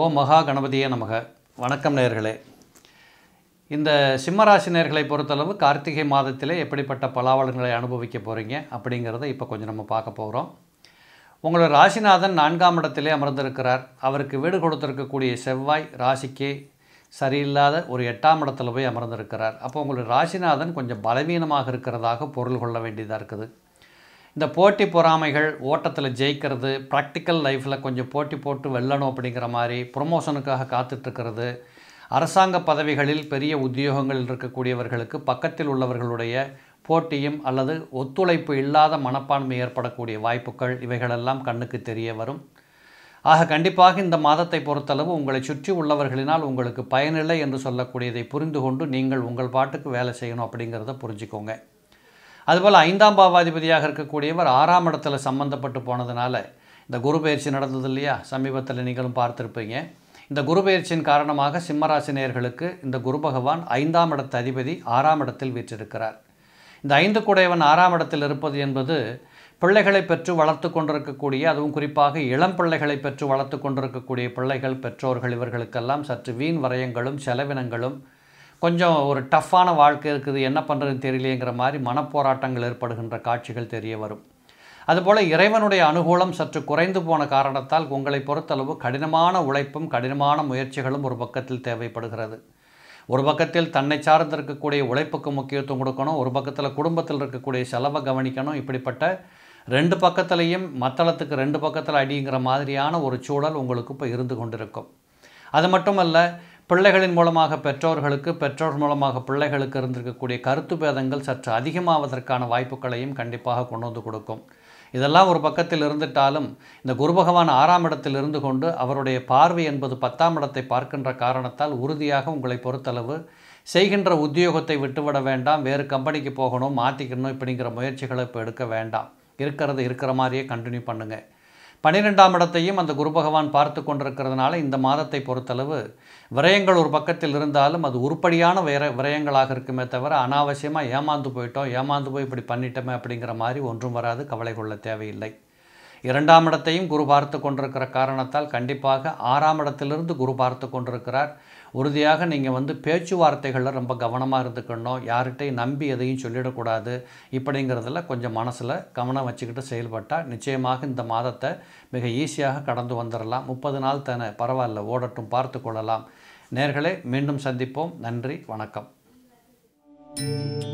ஓ மகா கணபதியே நமக வணக்கம் நேர்களே இந்த சிம்மராசி நேர்களை பொறுத்தளவு கார்த்திகை மாதத்திலே எப்படிப்பட்ட பலாவலங்களை அனுபவிக்க போகிறீங்க அப்படிங்கிறத இப்போ கொஞ்சம் நம்ம பார்க்க போகிறோம் உங்களோட ராசிநாதன் நான்காம் இடத்திலே அமர்ந்திருக்கிறார் அவருக்கு வீடு கொடுத்திருக்கக்கூடிய செவ்வாய் ராசிக்கு சரியில்லாத ஒரு எட்டாம் இடத்துல போய் அமர்ந்திருக்கிறார் அப்போ உங்களுடைய ராசிநாதன் கொஞ்சம் பலவீனமாக இருக்கிறதாக பொருள் கொள்ள வேண்டியதாக இருக்குது இந்த போட்டி பொறாமைகள் ஓட்டத்தில் ஜெயிக்கிறது ப்ராக்டிக்கல் லைஃப்பில் கொஞ்சம் போட்டி போட்டு வெல்லணும் அப்படிங்கிற மாதிரி ப்ரொமோஷனுக்காக காத்துட்ருக்கிறது அரசாங்க பதவிகளில் பெரிய உத்தியோகங்களில் இருக்கக்கூடியவர்களுக்கு பக்கத்தில் உள்ளவர்களுடைய போட்டியும் அல்லது ஒத்துழைப்பு இல்லாத மனப்பான்மை ஏற்படக்கூடிய வாய்ப்புகள் இவைகளெல்லாம் கண்ணுக்கு தெரிய வரும் ஆக கண்டிப்பாக இந்த மாதத்தை பொறுத்தளவு உங்களை சுற்றி உள்ளவர்களினால் உங்களுக்கு பயனில்லை என்று சொல்லக்கூடியதை புரிந்து கொண்டு நீங்கள் உங்கள் பாட்டுக்கு வேலை செய்யணும் அப்படிங்கிறத புரிஞ்சுக்கோங்க அதுபோல் ஐந்தாம் பாவாதிபதியாக இருக்கக்கூடியவர் ஆறாம் இடத்துல சம்பந்தப்பட்டு போனதுனால இந்த குரு பயிற்சி நடந்தது இல்லையா சமீபத்தில் நீங்களும் பார்த்துருப்பீங்க இந்த குரு பயிற்சியின் காரணமாக சிம்மராசினியர்களுக்கு இந்த குரு பகவான் ஐந்தாம் இடத்து அதிபதி ஆறாம் இடத்தில் வீற்றிருக்கிறார் இந்த ஐந்து குடையவன் ஆறாம் இடத்தில் இருப்பது என்பது பிள்ளைகளை பெற்று வளர்த்து கொண்டிருக்கக்கூடிய அதுவும் குறிப்பாக இளம் பிள்ளைகளை பெற்று வளர்த்து கொண்டிருக்கக்கூடிய பிள்ளைகள் பெற்றோர்கள் இவர்களுக்கெல்லாம் சற்று வீண் வரையங்களும் செலவினங்களும் கொஞ்சம் ஒரு டஃப்பான வாழ்க்கை இருக்குது என்ன பண்ணுறதுன்னு தெரியலையேங்கிற மாதிரி மனப்போராட்டங்கள் ஏற்படுகின்ற காட்சிகள் தெரிய வரும் அதுபோல் இறைவனுடைய அனுகூலம் சற்று குறைந்து போன காரணத்தால் உங்களை பொறுத்தளவு கடினமான உழைப்பும் கடினமான முயற்சிகளும் ஒரு பக்கத்தில் தேவைப்படுகிறது ஒரு பக்கத்தில் தன்னை சார்ந்து இருக்கக்கூடிய உழைப்புக்கு முக்கியத்துவம் கொடுக்கணும் ஒரு பக்கத்தில் குடும்பத்தில் இருக்கக்கூடிய செலவை கவனிக்கணும் இப்படிப்பட்ட ரெண்டு பக்கத்துலேயும் மத்தளத்துக்கு ரெண்டு பக்கத்தில் அடிங்கிற மாதிரியான ஒரு சூழல் உங்களுக்கு இப்போ இருந்து கொண்டிருக்கும் அது மட்டுமல்ல பிள்ளைகளின் மூலமாக பெற்றோர்களுக்கு பெற்றோர் மூலமாக பிள்ளைகளுக்கு இருந்திருக்கக்கூடிய கருத்து பேதங்கள் சற்று அதிகமாவதற்கான வாய்ப்புகளையும் கண்டிப்பாக கொண்டு வந்து கொடுக்கும் இதெல்லாம் ஒரு பக்கத்தில் இருந்துட்டாலும் இந்த குரு பகவான் ஆறாம் இடத்தில் இருந்து கொண்டு அவருடைய பார்வை என்பது பத்தாம் இடத்தை பார்க்கின்ற காரணத்தால் உறுதியாக உங்களை பொறுத்தளவு செய்கின்ற உத்தியோகத்தை விட்டுவிட வேண்டாம் வேறு கம்பெனிக்கு போகணும் மாற்றிக்கணும் இப்படிங்கிற முயற்சிகளை இப்போ எடுக்க வேண்டாம் இருக்கிறது இருக்கிற மாதிரியே கண்டினியூ பண்ணுங்கள் பன்னிரெண்டாம் இடத்தையும் அந்த குரு பகவான் பார்த்து கொண்டிருக்கிறதுனால இந்த மாதத்தை பொறுத்தளவு விரயங்கள் ஒரு பக்கத்தில் இருந்தாலும் அது உருப்படியான விர விரயங்களாக இருக்குமே தவிர அனாவசியமாக ஏமாந்து போயிட்டோம் ஏமாந்து போய் இப்படி பண்ணிட்டோமே அப்படிங்கிற மாதிரி ஒன்றும் வராது கவலை கொள்ள தேவையில்லை இரண்டாம் இடத்தையும் குரு பார்த்து கொண்டிருக்கிற காரணத்தால் கண்டிப்பாக ஆறாம் இடத்திலிருந்து குரு பார்த்து கொண்டிருக்கிறார் உறுதியாக நீங்கள் வந்து பேச்சுவார்த்தைகளில் ரொம்ப கவனமாக இருந்துக்கணும் யார்கிட்டையும் நம்பி எதையும் சொல்லிடக்கூடாது இப்படிங்கிறதுல கொஞ்சம் மனசில் கவனம் வச்சுக்கிட்டு செயல்பட்டால் நிச்சயமாக இந்த மாதத்தை மிக ஈஸியாக கடந்து வந்துடலாம் முப்பது நாள் தானே பரவாயில்ல ஓடட்டும் பார்த்து கொள்ளலாம் நேர்களே மீண்டும் சந்திப்போம் நன்றி வணக்கம்